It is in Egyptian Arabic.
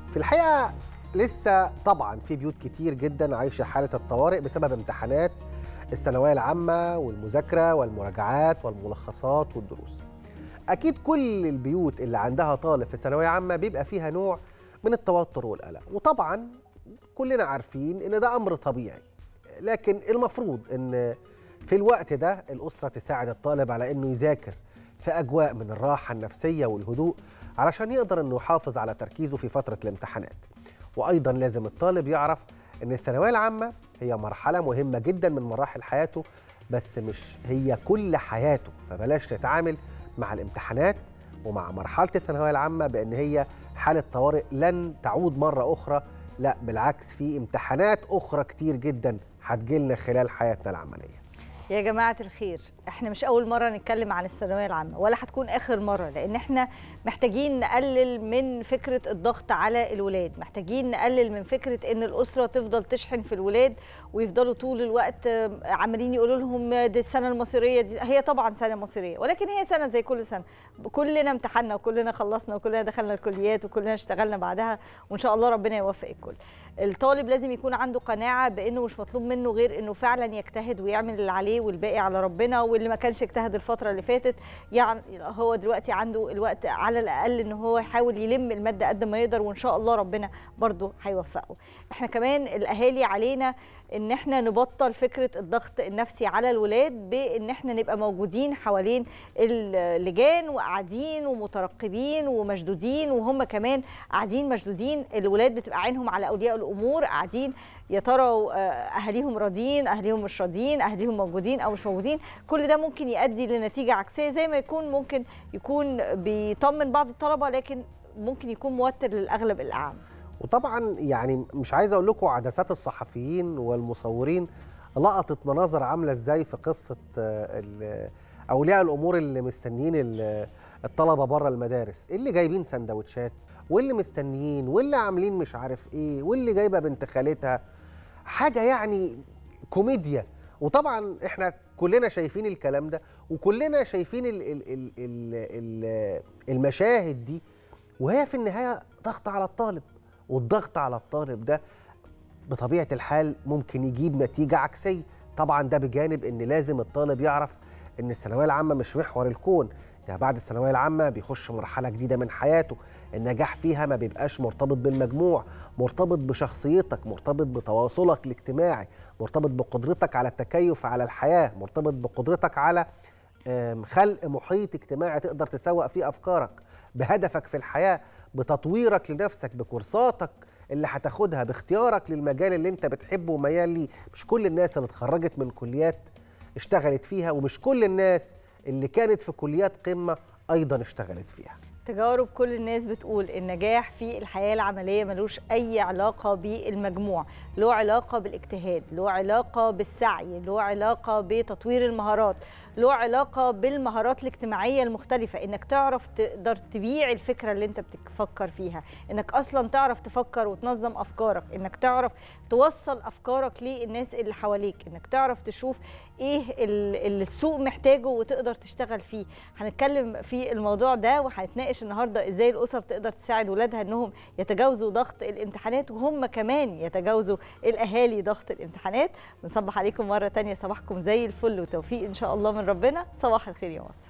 في الحقيقه لسه طبعا في بيوت كتير جدا عايشه حاله الطوارئ بسبب امتحانات الثانويه العامه والمذاكره والمراجعات والملخصات والدروس. اكيد كل البيوت اللي عندها طالب في ثانويه عامه بيبقى فيها نوع من التوتر والقلق، وطبعا كلنا عارفين ان ده امر طبيعي. لكن المفروض ان في الوقت ده الاسره تساعد الطالب على انه يذاكر في اجواء من الراحه النفسيه والهدوء علشان يقدر انه يحافظ على تركيزه في فتره الامتحانات. وايضا لازم الطالب يعرف ان الثانويه العامه هي مرحله مهمه جدا من مراحل حياته بس مش هي كل حياته فبلاش تتعامل مع الامتحانات ومع مرحله الثانويه العامه بان هي حاله طوارئ لن تعود مره اخرى لا بالعكس في امتحانات اخرى كتير جدا هتجيلنا خلال حياتنا العمليه يا جماعة الخير احنا مش أول مرة نتكلم عن الثانوية العامة ولا هتكون آخر مرة لأن احنا محتاجين نقلل من فكرة الضغط على الولاد محتاجين نقلل من فكرة إن الأسرة تفضل تشحن في الولاد ويفضلوا طول الوقت عمالين يقولوا لهم دي السنة المصيرية دي هي طبعا سنة مصيرية ولكن هي سنة زي كل سنة كلنا امتحنا وكلنا خلصنا وكلنا دخلنا الكليات وكلنا اشتغلنا بعدها وإن شاء الله ربنا يوفق الكل الطالب لازم يكون عنده قناعة بأنه مش مطلوب منه غير إنه فعلا يجتهد ويعمل اللي عليه والباقي على ربنا واللي ما كانش اجتهد الفتره اللي فاتت يعني هو دلوقتي عنده الوقت على الاقل ان هو يحاول يلم الماده قد ما يقدر وان شاء الله ربنا برضه هيوفقه احنا كمان الاهالي علينا ان احنا نبطل فكره الضغط النفسي على الولاد بان احنا نبقى موجودين حوالين اللجان وقاعدين ومترقبين ومشدودين وهم كمان قاعدين مشدودين الولاد بتبقى عينهم على اولياء الامور قاعدين يا ترى اهاليهم راضيين اهاليهم مش راضيين اهاليهم موجودين او مش موجودين كل ده ممكن يؤدي لنتيجه عكسيه زي ما يكون ممكن يكون بيطمن بعض الطلبه لكن ممكن يكون موتر للاغلب الاعم وطبعا يعني مش عايز اقول لكم عدسات الصحفيين والمصورين لقطت مناظر عامله ازاي في قصه اولياء الامور اللي مستنيين الطلبه بره المدارس اللي جايبين سندوتشات واللي مستنيين واللي عاملين مش عارف ايه واللي جايبه بنت خالتها حاجه يعني كوميديا وطبعا احنا كلنا شايفين الكلام ده وكلنا شايفين ال ال ال ال ال المشاهد دي وهي في النهايه ضغط على الطالب والضغط على الطالب ده بطبيعه الحال ممكن يجيب نتيجه عكسيه طبعا ده بجانب ان لازم الطالب يعرف ان الثانويه العامه مش محور الكون يعني بعد الثانويه العامه بيخش مرحله جديده من حياته النجاح فيها ما بيبقاش مرتبط بالمجموع مرتبط بشخصيتك مرتبط بتواصلك الاجتماعي مرتبط بقدرتك على التكيف على الحياه مرتبط بقدرتك على خلق محيط اجتماعي تقدر تسوق فيه افكارك بهدفك في الحياه بتطويرك لنفسك بكورساتك اللي هتاخدها باختيارك للمجال اللي انت بتحبه وميال ليه مش كل الناس اللي اتخرجت من كليات اشتغلت فيها ومش كل الناس اللي كانت في كليات قمه ايضا اشتغلت فيها تجارب كل الناس بتقول النجاح في الحياة العملية ملوش أي علاقة بالمجموع له علاقة بالاجتهاد له علاقة بالسعي له علاقة بتطوير المهارات له علاقة بالمهارات الاجتماعية المختلفة إنك تعرف تقدر تبيع الفكرة اللي أنت بتفكر فيها إنك أصلا تعرف تفكر وتنظم أفكارك إنك تعرف توصل أفكارك للناس اللي حواليك إنك تعرف تشوف إيه اللي السوق محتاجه وتقدر تشتغل فيه هنتكلم في الموضوع ده وهنتناقش النهارده ازاي الاسر تقدر تساعد ولادها انهم يتجاوزوا ضغط الامتحانات وهم كمان يتجاوزوا الاهالي ضغط الامتحانات بنصبح عليكم مره تانية صباحكم زي الفل وتوفيق ان شاء الله من ربنا صباح الخير يا مصر